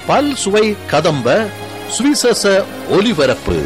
பல் சுவை கதம்ப சுவிசேஷ ஒலிபரப்பு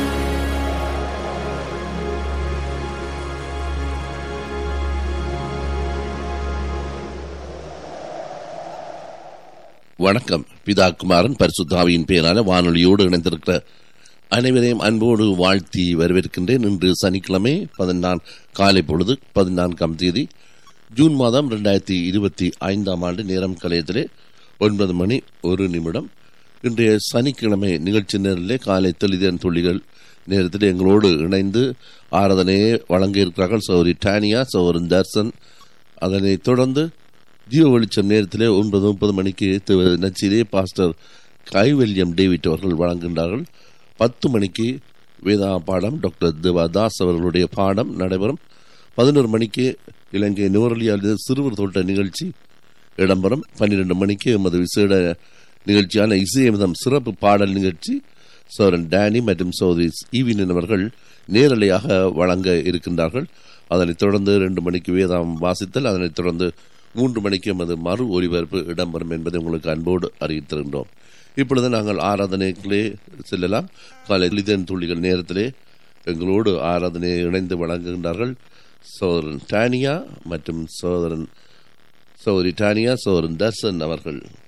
வணக்கம் பிதா குமாரன் பரிசுத்தாவியின் பெயரான வானொலியோடு இணைந்திருக்கிற அனைவரையும் அன்போடு வாழ்த்தி வரவேற்கின்றேன் இன்று சனிக்கிழமை பதினான் காலை பொழுது பதினான்காம் தேதி ஜூன் மாதம் ரெண்டாயிரத்தி இருபத்தி ஐந்தாம் ஆண்டு நேரம் கலையத்திலே ஒன்பது மணி ஒரு நிமிடம் இன்றைய சனிக்கிழமை நிகழ்ச்சி நேரிலே காலை தெளிதன் துள்ளிகள் நேரத்தில் எங்களோடு இணைந்து ஆராதனையை வழங்க இருக்கிறார்கள் சௌரி டானியா சௌரன் தர்சன் அதனைத் தொடர்ந்து ஜீவ வெளிச்சம் நேரத்திலே ஒன்பது முப்பது மணிக்கு திரு நச்சிலே பாஸ்டர் கைவல்யம் டேவிட் அவர்கள் வழங்குகின்றார்கள் பத்து மணிக்கு வேதா பாடம் டாக்டர் தேவாதாஸ் அவர்களுடைய பாடம் நடைபெறும் பதினோரு மணிக்கு இலங்கை நுவரலியால் சிறுவர் தோட்ட நிகழ்ச்சி இடம்பெறும் பன்னிரண்டு மணிக்கு எமது விசேட நிகழ்ச்சியான இசையமிதம் சிறப்பு பாடல் நிகழ்ச்சி சோரன் டேனி மற்றும் சௌதரி ஈவினின் அவர்கள் நேரலையாக வழங்க இருக்கின்றார்கள் அதனைத் தொடர்ந்து ரெண்டு மணிக்கு வேதாம் வாசித்தல் அதனைத் தொடர்ந்து மூன்று மணிக்கு எமது மறு ஒலிபரப்பு இடம்பெறும் என்பதை உங்களுக்கு அன்போடு அறிவித்திருக்கின்றோம் இப்பொழுது நாங்கள் ஆராதனைகளே செல்லலாம் காலை லிதன் துளிகள் நேரத்திலே எங்களோடு ஆராதனையை இணைந்து வழங்குகின்றார்கள் சோதரன் டானியா மற்றும் சோதரன் சௌரி டானியா சோதரன் தர்சன் அவர்கள்